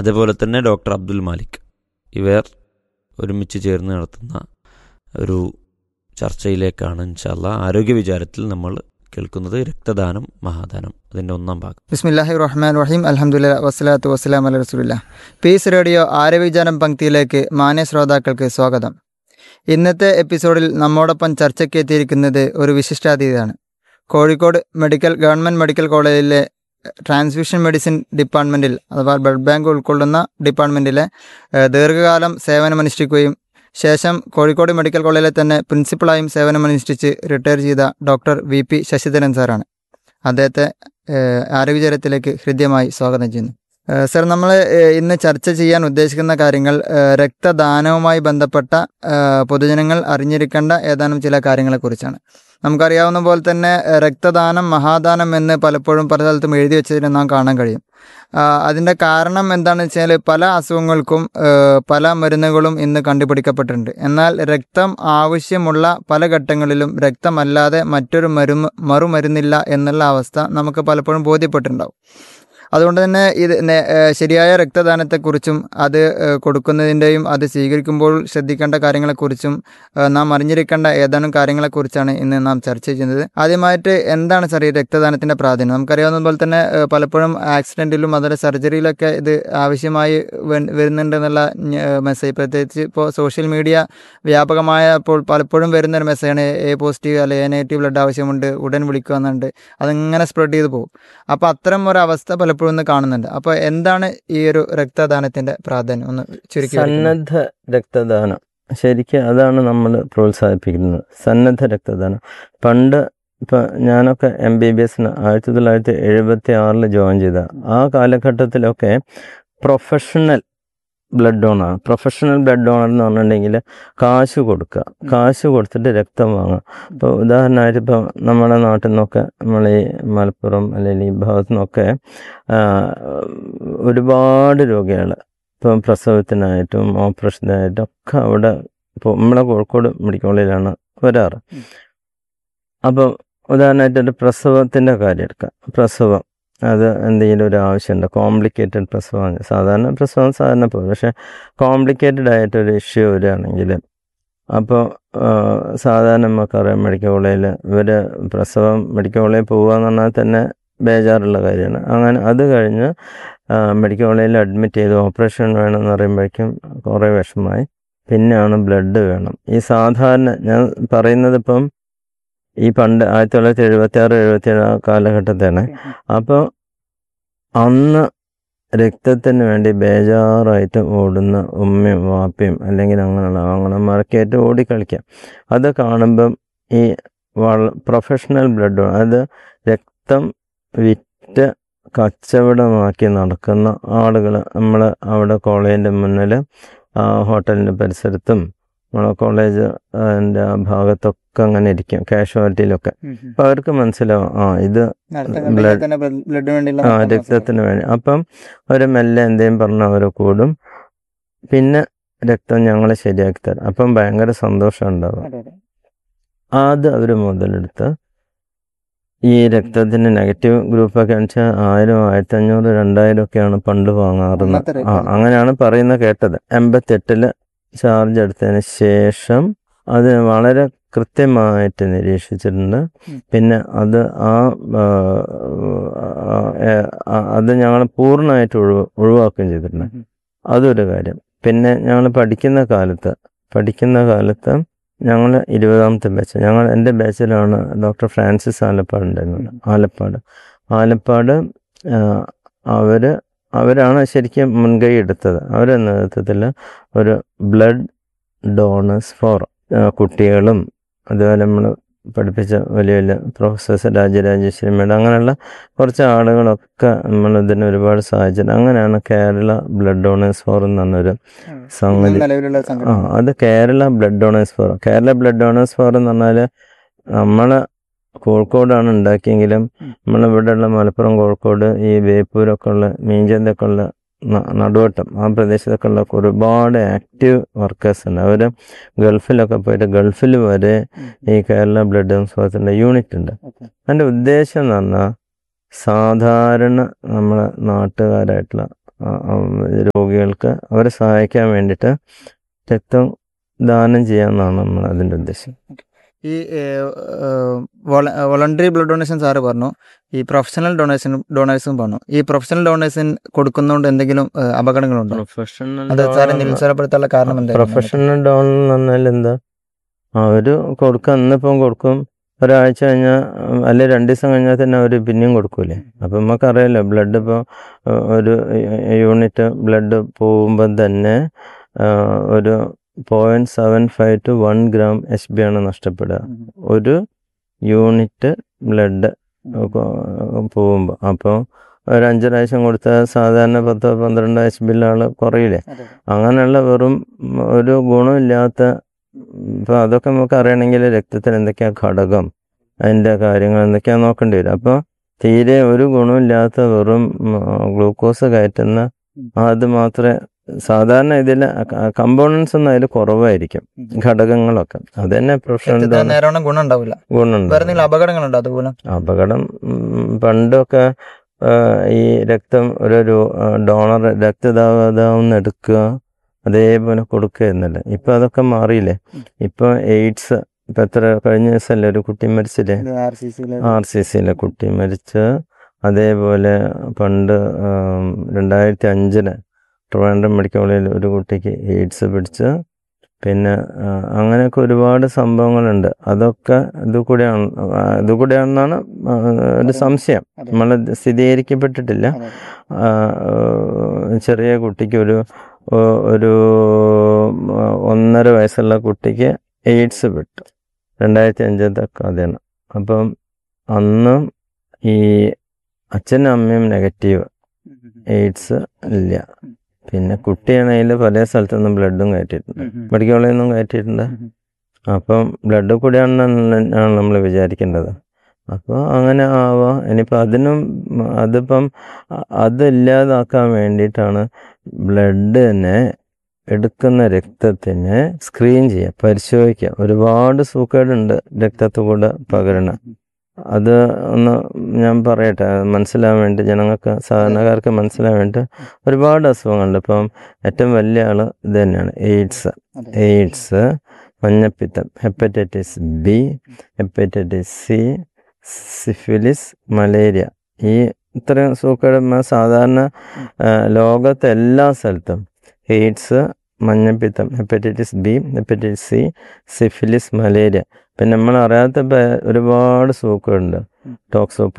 അതുപോലെ തന്നെ ഡോക്ടർ അബ്ദുൽ മാലിക് ഇവർ ഒരുമിച്ച് ചേർന്ന് നടത്തുന്ന ഒരു ചർച്ചയിലേക്കാണ് ഇൻഷാല്ല ആരോഗ്യ വിചാരത്തിൽ നമ്മൾ കേൾക്കുന്നത് രക്തദാനം മഹാദാനം അതിൻ്റെ ഒന്നാം ഭാഗം ബിസ്മില്ലാഹി റഹ്മാൻ റഹീം അലഹമുല്ല വസ്സലാത്തു വസ്സലാം അല റസൂലില്ല പീസ് റേഡിയോ ആരോഗ്യവിചാരം പങ്ക്തിയിലേക്ക് മാന്യ ശ്രോതാക്കൾക്ക് സ്വാഗതം ഇന്നത്തെ എപ്പിസോഡിൽ നമ്മോടൊപ്പം ചർച്ചയ്ക്ക് എത്തിയിരിക്കുന്നത് ഒരു വിശിഷ്ടാതിഥിയാണ് കോഴിക്കോട് മെഡിക്കൽ ഗവൺമെൻറ് മെഡിക്കൽ കോളേജിലെ ട്രാൻസ്ഫ്യൂഷൻ മെഡിസിൻ ഡിപ്പാർട്ട്മെൻറ്റിൽ അഥവാ ബ്ലഡ് ബാങ്ക് ഉൾക്കൊള്ളുന്ന ഡിപ്പാർട്ട്മെൻറ്റിലെ ഏഹ്, ദീർഘകാലം സേവനമനുഷ്ഠിക്കുകയും ശേഷം കോഴിക്കോട് മെഡിക്കൽ കോളേജിലെ തന്നെ പ്രിൻസിപ്പളായും സേവനമനുഷ്ഠിച്ച് റിട്ടയർ ചെയ്ത ഡോക്ടർ വി പി ശശിധരൻ സാറാണ് അദ്ദേഹത്തെ ഏഹ്, ആരോഗ്യചരത്തിലേക്ക് ഹൃദ്യമായി സ്വാഗതം ചെയ്യുന്നു ഏഹ്, സർ നമ്മൾ ഏഹ്, ഇന്ന് ചർച്ച ചെയ്യാൻ ഉദ്ദേശിക്കുന്ന കാര്യങ്ങൾ ഏഹ്, രക്തദാനവുമായി ബന്ധപ്പെട്ട ഏഹ്, പൊതുജനങ്ങൾ അറിഞ്ഞിരിക്കേണ്ട ഏതാനും ചില കാര്യങ്ങളെക്കുറിച്ചാണ് നമുക്കറിയാവുന്ന പോലെ തന്നെ ഏഹ്, രക്തദാനം മഹാദാനം എന്ന് പലപ്പോഴും പല സ്ഥലത്തും എഴുതി വെച്ചതിന് നാം കാണാൻ കഴിയും ആ, അതിൻ്റെ കാരണം എന്താണെന്ന് വെച്ചാൽ പല അസുഖങ്ങൾക്കും ഏഹ്, പല മരുന്നുകളും ഇന്ന് കണ്ടുപിടിക്കപ്പെട്ടിട്ടുണ്ട് എന്നാൽ രക്തം ആവശ്യമുള്ള പല ഘട്ടങ്ങളിലും രക്തമല്ലാതെ മറ്റൊരു മരുന്ന് മറുമരുന്നില്ല എന്നുള്ള അവസ്ഥ നമുക്ക് പലപ്പോഴും ബോധ്യപ്പെട്ടിട്ടുണ്ടാവും അതുകൊണ്ട് തന്നെ ഇത് നേ- ഏഹ് ശരിയായ രക്തദാനത്തെക്കുറിച്ചും അത് ഏഹ് കൊടുക്കുന്നതിൻ്റെയും അത് സ്വീകരിക്കുമ്പോൾ ശ്രദ്ധിക്കേണ്ട കാര്യങ്ങളെക്കുറിച്ചും ഏഹ് നാം അറിഞ്ഞിരിക്കേണ്ട ഏതാനും കാര്യങ്ങളെക്കുറിച്ചാണ് ഇന്ന് നാം ചർച്ച ചെയ്യുന്നത് ആദ്യമായിട്ട് എന്താണ് സാർ ഈ രക്തദാനത്തിൻ്റെ പ്രാധാന്യം നമുക്കറിയാവുന്ന പോലെ തന്നെ ഏഹ് പലപ്പോഴും ആക്സിഡൻറ്റിലും അതുപോലെ സർജറിയിലൊക്കെ ഇത് ആവശ്യമായി വ- വരുന്നുണ്ടെന്നുള്ള മെസ്സേജ് പ്രത്യേകിച്ച് ഇപ്പോൾ സോഷ്യൽ മീഡിയ വ്യാപകമായപ്പോൾ പലപ്പോഴും വരുന്നൊരു മെസ്സേജാണ് എ പോസിറ്റീവ് അല്ലെങ്കിൽ എ നെഗറ്റീവ് ബ്ലഡ് ആവശ്യമുണ്ട് ഉടൻ വിളിക്കുക എന്നുണ്ട് അതിങ്ങനെ സ്പ്രെഡ് ചെയ്ത് പോകും അപ്പോൾ അത്തരം ഒരു അവസ്ഥ പലപ്പോഴും ഇന്ന് കാണുന്നുണ്ട് അപ്പോൾ എന്താണ് ഈ ഒരു രക്തദാനത്തിന്റെ പ്രാധാന്യം ഒന്ന് ചുരുക്കി വരയ്ക്കുമോ? സന്നദ്ധ രക്തദാനം ശരിക്കും അതാണ് നമ്മൾ പ്രോത്സാഹിപ്പിക്കുന്നത് സന്നദ്ധ രക്തദാനം പണ്ട് ഇപ്പം ഞാനൊക്കെ എം ബി ബി എസിന് ആയിരത്തി തൊള്ളായിരത്തി എഴുപത്തി ആറിൽ ജോയിൻ ചെയ്ത ആ കാലഘട്ടത്തിലൊക്കെ professional blood donor professional blood donor എന്ന് പറഞ്ഞിട്ടുണ്ടെങ്കിൽ കാശ് കൊടുക്കുക കാശ് കൊടുത്തിട്ട് രക്തം വാങ്ങുക ഇപ്പോൾ ഉദാഹരണമായിട്ട് ഇപ്പോൾ നമ്മുടെ നാട്ടിൽ നിന്നൊക്കെ നമ്മൾ ഈ മലപ്പുറം അല്ലെങ്കിൽ ഈ ഭാഗത്തു നിന്നൊക്കെ ആ, ഒരുപാട് രോഗികൾ ഇപ്പം പ്രസവത്തിനായിട്ടും ഓപ്പറേഷനായിട്ടും ഒക്കെ അവിടെ ഇപ്പോൾ നമ്മളെ കോഴിക്കോട് മെഡിക്കൽ കോളേജിലാണ് വരാറ് അപ്പം ഉദാഹരണമായിട്ട് ഒരു പ്രസവത്തിൻ്റെ കാര്യം എടുക്കാം പ്രസവം അത് എന്തെങ്കിലും ഒരു ആവശ്യമുണ്ട് കോംപ്ലിക്കേറ്റഡ് പ്രസവമാണ് സാധാരണ പ്രസവം സാധാരണ പോകും പക്ഷേ കോംപ്ലിക്കേറ്റഡ് ആയിട്ടൊരു ഇഷ്യൂ വരികയാണെങ്കിൽ അപ്പോൾ സാധാരണ നമുക്കറിയാം മെഡിക്കൽ കോളേജിൽ ഇവർ പ്രസവം മെഡിക്കൽ കോളേജിൽ പോകുക എന്ന് പറഞ്ഞാൽ തന്നെ ബേജാറുള്ള കാര്യമാണ് അങ്ങനെ അത് കഴിഞ്ഞ് ആ, മെഡിക്കൽ കോളേജിൽ അഡ്മിറ്റ് ചെയ്ത് ഓപ്പറേഷൻ വേണമെന്ന് പറയുമ്പോഴേക്കും കുറേ വിഷമമായി പിന്നെയാണ് ബ്ലഡ് വേണം ഈ സാധാരണ ഞാൻ പറയുന്നത് ഇപ്പം ഈ പണ്ട് ആയിരത്തി തൊള്ളായിരത്തി എഴുപത്തി ആറ് എഴുപത്തി ഏഴ് ആ കാലഘട്ടത്താണ് അപ്പോൾ അന്ന് രക്തത്തിന് വേണ്ടി ബേജാറായിട്ട് ഓടുന്ന ഉമ്മയും വാപ്പയും അല്ലെങ്കിൽ അങ്ങനെയുള്ള ആങ്ങളന്മാരൊക്കെ ആയിട്ട് ഓടിക്കളിക്കാം അത് കാണുമ്പം ഈ വള പ്രൊഫഷണൽ ബ്ലഡ് അത് രക്തം വിറ്റ് കച്ചവടമാക്കി നടക്കുന്ന ആളുകൾ നമ്മൾ അവിടെ കോളേജിൻ്റെ മുന്നിൽ ആ ഹോട്ടലിൻ്റെ പരിസരത്തും നമ്മളെ കോളേജ് അതിൻ്റെ ആ ഭാഗത്തൊക്കെ അങ്ങനെ ഇരിക്കും കാഷ്വാലിറ്റിയിലൊക്കെ ഉം, ഉം. അപ്പം അവർക്ക് മനസ്സിലാവും ആ ഇത് അടുത്ത blood- കമ്പനിയിൽ തന്നെ ബ്ലഡ് വേണ്ടിയുള്ള ആ മൊത്തം രക്തത്തിന് വേണ്ടി അപ്പം ഒരു മെല്ലെ എന്തെങ്കിലും പറഞ്ഞ അവർ കൂടും പിന്നെ രക്തം ഞങ്ങൾ ശരിയാക്കി തരാം അപ്പം ഭയങ്കര സന്തോഷം ഉണ്ടാവും അതെ, അതെ. അത് അവർ മുതലെടുത്ത് ഈ രക്തത്തിന് നെഗറ്റീവ് ഗ്രൂപ്പൊക്കെ വെച്ചാൽ ആയിരം ആയിരത്തി അഞ്ഞൂറ് രണ്ടായിരം ഒക്കെയാണ് പണ്ട് വാങ്ങാറുള്ളത് അന്നത്തെ rate ആ ആണ്. അങ്ങനെയാണ് പറയുന്നത് കേട്ടത് എൺപത്തെട്ടില് ചാർജ് എടുത്തതിന് ശേഷം അത് വളരെ കൃത്യമായിട്ട് നിരീക്ഷിച്ചിട്ടുണ്ട് ഉം. പിന്നെ അത് ആ ആ, ആ, ആ, അത് ഞങ്ങൾ പൂർണ്ണമായിട്ട് ഒഴിവ് ഒഴിവാക്കുകയും ചെയ്തിട്ടുണ്ട് ഉം, ഉം. അതൊരു കാര്യം പിന്നെ ഞങ്ങൾ പഠിക്കുന്ന കാലത്ത് പഠിക്കുന്ന കാലത്ത് ഞങ്ങൾ ഇരുപതാമത്തെ ബാച്ച് ഞങ്ങൾ എൻ്റെ ബാച്ചിലാണ് ഡോക്ടർ ഫ്രാൻസിസ് ആലപ്പാട് ഉണ്ടായിരുന്നത് ആലപ്പാട് ആലപ്പാട് അവർ അവരാണ് ശരിക്കും മുൻകൈ എടുത്തത് അവരുടെ നേതൃത്വത്തിൽ ഒരു ബ്ലഡ് ഡോണേഴ്സ് ഫോർ കുട്ടികളും അതുപോലെ നമ്മൾ പഠിപ്പിച്ച വലിയ വലിയ പ്രൊഫസേഴ്സ് രാജരാജേശ്വരി മേഡം അങ്ങനെയുള്ള കുറച്ച് ആളുകളൊക്കെ നമ്മൾ ഇതിന് ഒരുപാട് സഹായിച്ചിട്ടുണ്ട് അങ്ങനെയാണ് കേരള ബ്ലഡ് ഡോണേഴ്സ് ഫോർ എന്ന് പറഞ്ഞൊരു സംഗതി ഇന്ന് നിലവിലുള്ള ആ സംഘടന അത് Kerala blood donors forum Kerala blood donors forum എന്ന് പറഞ്ഞാൽ നമ്മൾ കോഴിക്കോടാണ് ഉണ്ടാക്കിയെങ്കിലും നമ്മളിവിടെയുള്ള മലപ്പുറം കോഴിക്കോട് ഈ ബേപ്പൂരൊക്കെ ഉള്ള മീഞ്ചന്തൊക്കെ ഉള്ള ന- നടുവട്ടം ആ പ്രദേശത്തൊക്കെ ഉള്ള ഒരുപാട് ആക്റ്റീവ് വർക്കേഴ്സ് ഉണ്ട് അവർ ഗൾഫിലൊക്കെ പോയിട്ട് ഗൾഫിൽ വരെ ഈ കേരള ബ്ലഡ് ഡോണേഴ്സ് ഫോറത്തിൻ്റെ യൂണിറ്റ് ഉണ്ട് ഓക്കെ. അതിൻ്റെ ഉദ്ദേശം എന്ന് പറഞ്ഞാൽ സാധാരണ നമ്മളെ നാട്ടുകാരായിട്ടുള്ള ആ, ആ, രോഗികൾക്ക് അവരെ സഹായിക്കാൻ വേണ്ടിയിട്ട് രക്തം ദാനം ചെയ്യാമെന്നാണ് നമ്മൾ അതിൻ്റെ ഉദ്ദേശം ഈ വോളണ്ടറി ബ്ലഡ് ഡൊണേഷൻ സാറ് പറഞ്ഞു ഈ പ്രൊഫഷണൽ ഡൊണേഷൻ ഡൊണേഴ്സും പറഞ്ഞു ഈ പ്രൊഫഷണൽ ഡൊണേഷൻ കൊടുക്കുന്നതുകൊണ്ട് എന്തെങ്കിലും ഏഹ്, അപകടങ്ങളുണ്ടോ പ്രൊഫഷണൽ അത് സാറെ നിരുത്സാഹപ്പെടുത്താനുള്ള കാരണം എന്താ പ്രൊഫഷണൽ ഡോൺ എന്ന് പറഞ്ഞാൽ എന്താ അവര് കൊടുക്കും ഇന്നിപ്പം കൊടുക്കും ഒരാഴ്ച കഴിഞ്ഞാൽ അല്ലെ രണ്ട് ദിവസം കഴിഞ്ഞാൽ തന്നെ അവർ പിന്നെയും കൊടുക്കൂലേ അപ്പം നമുക്കറിയാലോ ബ്ലഡ് ഇപ്പോൾ ഒരു യൂണിറ്റ് ബ്ലഡ് പോകുമ്പം തന്നെ ആ, ഒരു point seven five two one gram H B ആണ് നഷ്ടപ്പെടുക ഒരു യൂണിറ്റ് ബ്ലഡ് പോകുമ്പോൾ അപ്പോൾ ഒരു അഞ്ച് പ്രാവശ്യം കൊടുത്താൽ സാധാരണ പത്തോ പന്ത്രണ്ടോ എച്ച് ബിയിൽ ആൾ കുറയില്ലേ അങ്ങനെയുള്ള വെറും ഒരു ഗുണമില്ലാത്ത ഇപ്പം അതൊക്കെ നമുക്ക് അറിയണമെങ്കിൽ രക്തത്തിൽ എന്തൊക്കെയാ ഘടകം അതിൻ്റെ കാര്യങ്ങൾ എന്തൊക്കെയാ നോക്കേണ്ടി വരും അപ്പോൾ തീരെ ഒരു ഗുണമില്ലാത്ത വെറും ഗ്ലൂക്കോസ് കയറ്റുന്ന അത് മാത്രമേ സാധാരണ ഇതിൽ കമ്പോണൻസ് ഒന്നും അതിൽ കുറവായിരിക്കും ഘടകങ്ങളൊക്കെ അത് തന്നെ പ്രൊഫഷണൽ നേരവണ്ണം ഗുണം ഉണ്ടാവില്ല ഗുണമുണ്ട് വേറെ എന്തെങ്കിലും അപകടങ്ങളുണ്ടോ അതുപോലെ അപകടം ഉം, പണ്ടൊക്കെ ആ, ഈ രക്തം ഒരു ഡോണർ രക്തദാതാവും എടുക്കുക അതേപോലെ കൊടുക്കുകയെന്നല്ല ഇപ്പൊ അതൊക്കെ മാറിയില്ലേ ഇപ്പൊ എയ്ഡ്സ് ഇപ്പൊ എത്ര കഴിഞ്ഞ ദിവസമല്ലേ ഒരു കുട്ടി മരിച്ചില്ലേ ആർ സി സിയിലെ കുട്ടി മരിച്ച് അതേപോലെ പണ്ട് ആം, രണ്ടായിരത്തി അഞ്ചില് ട്രിവാൻഡ്രം മെഡിക്കൽ കോളേജിൽ ഒരു കുട്ടിക്ക് എയ്ഡ്സ് പിടിച്ച് പിന്നെ ആ, അങ്ങനെയൊക്കെ ഒരുപാട് സംഭവങ്ങളുണ്ട് അതൊക്കെ ഇത് കൂടെയാണ് ആ, ഇത് കൂടെയാണെന്നാണ് ആ, ഒരു സംശയം നമ്മൾ സ്ഥിരീകരിക്കപ്പെട്ടിട്ടില്ല ആ, ചെറിയ കുട്ടിക്ക് ഒരു ഒരു ഒന്നര വയസ്സുള്ള കുട്ടിക്ക് എയ്ഡ്സ് വിട്ടു രണ്ടായിരത്തി അഞ്ചത്തെ കഥയാണ് അപ്പം അന്നും ഈ അച്ഛനും അമ്മയും നെഗറ്റീവ് എയ്ഡ്സ് ഇല്ല പിന്നെ കുട്ടിയാണെങ്കിൽ പല സ്ഥലത്തുനിന്നും ബ്ലഡും കയറ്റിയിട്ടുണ്ട് മെഡിക്കൽ കോളേജിൽ നിന്നും കയറ്റിയിട്ടുണ്ട് അപ്പം ബ്ലഡ് കൂടെയാണെന്നാണ് നമ്മൾ വിചാരിക്കേണ്ടത് അപ്പോൾ അങ്ങനെ ആവാം ഇനിയിപ്പോൾ അതിനും അതിപ്പം അ- അതില്ലാതാക്കാൻ വേണ്ടിയിട്ടാണ് ബ്ലഡിനെ എടുക്കുന്ന രക്തത്തിനെ സ്ക്രീൻ ചെയ്യുക പരിശോധിക്കുക ഒരുപാട് സൂക്കേടുണ്ട് രക്തത്തിൽ കൂടെ പകരണ അത് ഒന്ന് ഞാൻ പറയട്ടെ അത് മനസ്സിലാവാൻ വേണ്ടി ജനങ്ങൾക്ക് സാധാരണക്കാർക്ക് മനസ്സിലാവാൻ വേണ്ടി ഒരുപാട് അസുഖങ്ങളുണ്ട് ഇപ്പം ഏറ്റവും വലിയ ആള് ഇത് തന്നെയാണ് എയ്ഡ്സ് എയ്ഡ്സ് മഞ്ഞപ്പിത്തം hepatitis B hepatitis C syphilis malaria ഈ ഇത്രയും സൂക്കേട് മ- സാധാരണ ആ, ലോകത്തെ എല്ലാ സ്ഥലത്തും എയ്ഡ്സ് മഞ്ഞപ്പിത്തം hepatitis B hepatitis C syphilis malaria പിന്നെ നമ്മൾ അറിയാത്ത പ- ഒരുപാട് സൂക്കേടുണ്ട് ടോക്സോ